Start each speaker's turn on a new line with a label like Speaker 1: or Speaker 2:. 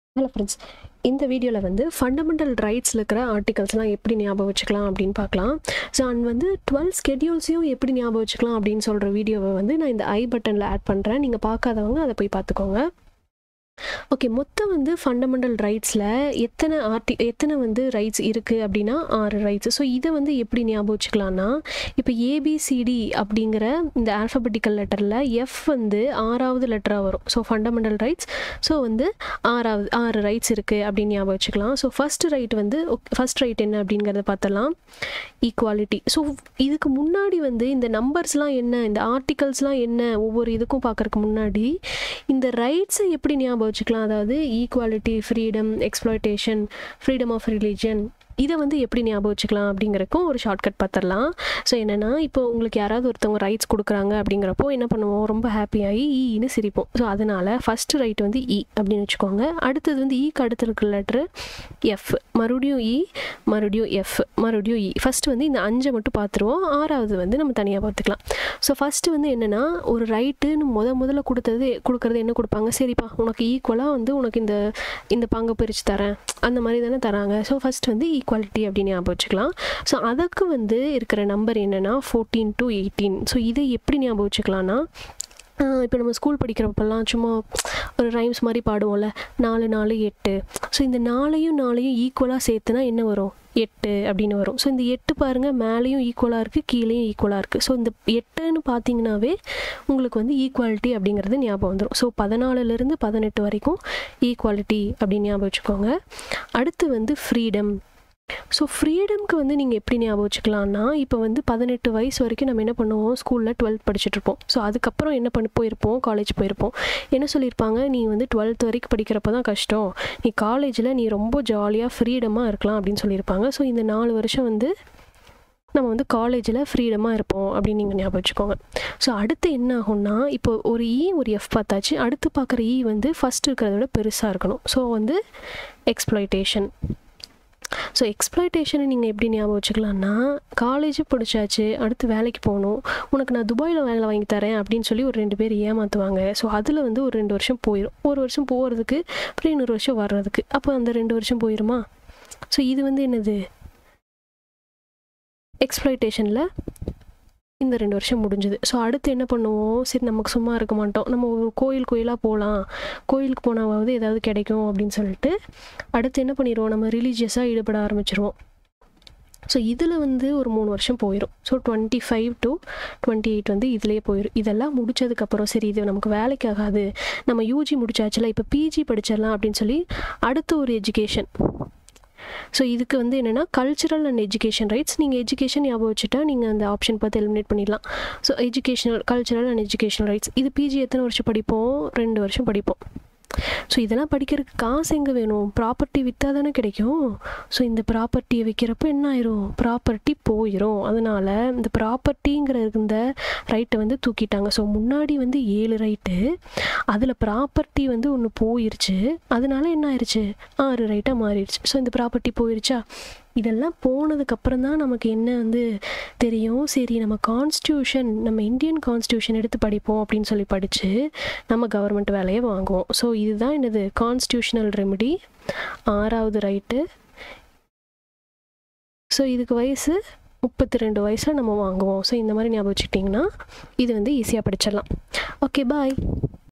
Speaker 1: hello friends இந்த வீடியோவில் வந்து ஃபண்டமெண்டல் ரைட்ஸில் இருக்கிற ஆர்டிகல்ஸ்லாம் எப்படி ஞாபகம் வச்சுக்கலாம் அப்படின்னு பார்க்கலாம் ஸோ அண்ட் வந்து டுவெல் ஸ்கெடியூல்ஸையும் எப்படி ஞாபகம் வச்சுக்கலாம் அப்படின்னு சொல்கிற வீடியோவை வந்து நான் இந்த ஐ பட்டனில் ஆட் பண்ணுறேன் நீங்கள் பார்க்காதவங்க அதை போய் பார்த்துக்கோங்க ஓகே மொத்தம் வந்து ஃபண்டமெண்டல் ரைட்ஸில் எத்தனை ஆர்டி எத்தனை வந்து ரைட்ஸ் இருக்குது அப்படின்னா ஆறு ரைட்ஸ் ஸோ இதை வந்து எப்படி ஞாபகம் வச்சுக்கலாம்னா இப்போ ஏபிசிடி அப்படிங்கிற இந்த ஆல்ஃபபெட்டிக்கல் லெட்டரில் எஃப் வந்து ஆறாவது லெட்டராக வரும் ஸோ ஃபண்டமெண்டல் ரைட்ஸ் ஸோ வந்து ஆறாவது ஆறு ரைட்ஸ் இருக்குது அப்படின்னு ஞாபகம் வச்சுக்கலாம் ஸோ ஃபஸ்ட் ரைட் வந்து ஃபஸ்ட் ரைட் என்ன அப்படிங்கிறத பார்த்தலாம் ஈக்குவாலிட்டி ஸோ இதுக்கு முன்னாடி வந்து இந்த நம்பர்ஸ்லாம் என்ன இந்த ஆர்டிகல்ஸ்லாம் என்ன ஒவ்வொரு இதுக்கும் பார்க்குறதுக்கு முன்னாடி இந்த ரைட்ஸை எப்படி ஞாபகம் வச்சுக்கலாம் அதாவது equality freedom exploitation freedom of religion இதை வந்து எப்படி ஞாபகம் வச்சுக்கலாம் அப்படிங்கிறக்கும் ஒரு ஷார்ட்கட் பார்த்துடலாம் ஸோ என்னென்னா இப்போ உங்களுக்கு யாராவது ஒருத்தவங்க ரைட்ஸ் கொடுக்குறாங்க அப்படிங்கிறப்போ என்ன பண்ணுவோம் ரொம்ப ஹாப்பியாகி ஈன்னு சிரிப்போம் ஸோ அதனால் ஃபஸ்ட்டு ரைட் வந்து இ அப்படின்னு வச்சுக்கோங்க அடுத்தது வந்து ஈக்கு அடுத்து இருக்கிற லெட்ரு எஃப் மறுபடியும் இ மறுபடியும் எஃப் மறுபடியும் இ ஃபஸ்ட்டு வந்து இந்த அஞ்சை மட்டும் பார்த்துருவோம் ஆறாவது வந்து நம்ம தனியாக பார்த்துக்கலாம் ஸோ ஃபஸ்ட்டு வந்து என்னென்னா ஒரு ரைட்டுன்னு முத முதல்ல கொடுத்தது கொடுக்குறது என்ன கொடுப்பாங்க சரிப்பா உனக்கு ஈக்குவலாக வந்து உனக்கு இந்த இந்த பங்கு பிரித்து தரேன் அந்த மாதிரி தானே தராங்க ஸோ ஃபஸ்ட் வந்து ஈக்குவாலிட்டி அப்படின்னு ஞாபகம் வச்சுக்கலாம் ஸோ அதுக்கு வந்து இருக்கிற நம்பர் என்னென்னா ஃபோர்டீன் டு எயிட்டீன் ஸோ இதை எப்படி ஞாபகம் வச்சுக்கலாம்னா இப்போ நம்ம ஸ்கூல் படிக்கிறப்பெல்லாம் சும்மா ஒரு ரைம்ஸ் மாதிரி பாடுவோம்ல நாலு நாலு எட்டு ஸோ இந்த நாலையும் நாலையும் ஈக்குவலாக சேர்த்துனா என்ன வரும் எட்டு அப்படின்னு வரும் ஸோ இந்த எட்டு பாருங்கள் மேலேயும் ஈக்குவலாக இருக்குது கீழேயும் ஈக்குவலாக இருக்குது ஸோ இந்த எட்டுன்னு பார்த்தீங்கன்னாவே உங்களுக்கு வந்து ஈக்குவாலிட்டி அப்படிங்கிறது ஞாபகம் வந்துடும் ஸோ பதினாலுலேருந்து பதினெட்டு வரைக்கும் ஈக்குவாலிட்டி அப்படின்னு ஞாபகம் வச்சுக்கோங்க அடுத்து வந்து ஃப்ரீடம் ஸோ ஃப்ரீடம்க்கு வந்து நீங்கள் எப்படி ஞாபகம் வச்சுக்கலாம்னா இப்போ வந்து பதினெட்டு வயசு வரைக்கும் நம்ம என்ன பண்ணுவோம் ஸ்கூலில் டுவெல்த் படிச்சுட்ருப்போம் ஸோ அதுக்கப்புறம் என்ன பண்ணி போயிருப்போம் காலேஜ் போயிருப்போம் என்ன சொல்லியிருப்பாங்க நீ வந்து டுவெல்த் வரைக்கும் படிக்கிறப்ப தான் கஷ்டம் நீ காலேஜில் நீ ரொம்ப ஜாலியாக ஃப்ரீடமாக இருக்கலாம் அப்படின்னு சொல்லியிருப்பாங்க ஸோ இந்த நாலு வருஷம் வந்து நம்ம வந்து காலேஜில் ஃப்ரீடமாக இருப்போம் அப்படின்னு நீங்கள் ஞாபகம் வச்சுக்கோங்க ஸோ அடுத்து என்ன ஆகும்னா இப்போ ஒரு இ ஒரு எஃப் பார்த்தாச்சு அடுத்து பார்க்குற இ வந்து ஃபஸ்ட் இருக்கிறத விட பெருசாக இருக்கணும் ஸோ வந்து எக்ஸ்ப்ளாய்டேஷன் ஸோ எக்ஸ்ப்ளாய்டேஷனை நீங்கள் எப்படி ஞாபகம் வச்சுக்கலாம்னா காலேஜ் படித்தாச்சு அடுத்து வேலைக்கு போகணும் உனக்கு நான் துபாயில் வேலை வாங்கி தரேன் அப்படின்னு சொல்லி ஒரு ரெண்டு பேர் ஏமாற்றுவாங்க ஸோ அதில் வந்து ஒரு ரெண்டு வருஷம் போயிடும் ஒரு வருஷம் போகிறதுக்கு அப்புறம் இன்னொரு வருஷம் வர்றதுக்கு அப்போ அந்த ரெண்டு வருஷம் போயிடுமா ஸோ இது வந்து என்னது எக்ஸ்ப்ளாய்டேஷனில் இந்த ரெண்டு வருஷம் முடிஞ்சுது ஸோ அடுத்து என்ன பண்ணுவோம் சரி நமக்கு சும்மா இருக்க மாட்டோம் நம்ம ஒரு கோயில் கோயிலாக போகலாம் கோயிலுக்கு போனாவது ஏதாவது கிடைக்கும் அப்படின்னு சொல்லிட்டு அடுத்து என்ன பண்ணிடுவோம் நம்ம ரிலீஜியஸாக ஈடுபட ஆரம்பிச்சிருவோம் ஸோ இதில் வந்து ஒரு மூணு வருஷம் போயிடும் so twenty five to twenty eight வந்து இதிலே போயிடும் இதெல்லாம் முடிச்சதுக்கப்புறம் சரி இது நமக்கு வேலைக்கு ஆகாது நம்ம யூஜி முடிச்சாச்சுல இப்போ பிஜி படிச்சிடலாம் அப்படின்னு சொல்லி அடுத்த ஒரு எஜுகேஷன் ஸோ இதுக்கு வந்து என்னென்னா கல்ச்சுரல் அண்ட் எஜுகேஷன் ரைட்ஸ் நீங்கள் எஜுகேஷன் ஞாபகம் வச்சுட்டா நீங்கள் அந்த ஆப்ஷன் பார்த்து எலிமினேட் பண்ணிடலாம் so educational cultural and educational rights இது பிஜி எத்தனை வருஷம் படிப்போம் ரெண்டு வருஷம் படிப்போம் ஸோ இதெல்லாம் படிக்கிறதுக்கு காசு எங்கே வேணும் ப்ராப்பர்ட்டி விற்றா தானே கிடைக்கும் ஸோ இந்த ப்ராப்பர்ட்டியை விற்கிறப்ப என்ன ஆயிரும் ப்ராப்பர்ட்டி போயிடும் அதனால் இந்த ப்ராப்பர்ட்டிங்கிற இந்த ரைட்டை வந்து தூக்கிட்டாங்க ஸோ முன்னாடி வந்து ஏழு ரைட்டு அதில் ப்ராப்பர்ட்டி வந்து ஒன்று போயிருச்சு அதனால என்ன ஆயிடுச்சு ஆறு ரைட்டாக மாறிடுச்சு ஸோ இந்த ப்ராப்பர்ட்டி போயிருச்சா இதெல்லாம் போனதுக்கப்புறம் தான் நமக்கு என்ன வந்து தெரியும் சரி நம்ம கான்ஸ்டியூஷன் நம்ம இந்தியன் கான்ஸ்டியூஷன் எடுத்து படிப்போம் அப்படின்னு சொல்லி படித்து நம்ம கவர்மெண்ட் வேலையை வாங்குவோம் ஸோ இதுதான் என்னது கான்ஸ்டியூஷனல் ரெமெடி ஆறாவது ரைட்டு ஸோ இதுக்கு வயசு முப்பத்தி ரெண்டு வயசில் நம்ம வாங்குவோம் ஸோ இந்த மாதிரி ஞாபகம் வச்சுக்கிட்டிங்கன்னா இது வந்து ஈஸியாக படிச்சிடலாம் ஓகே பாய்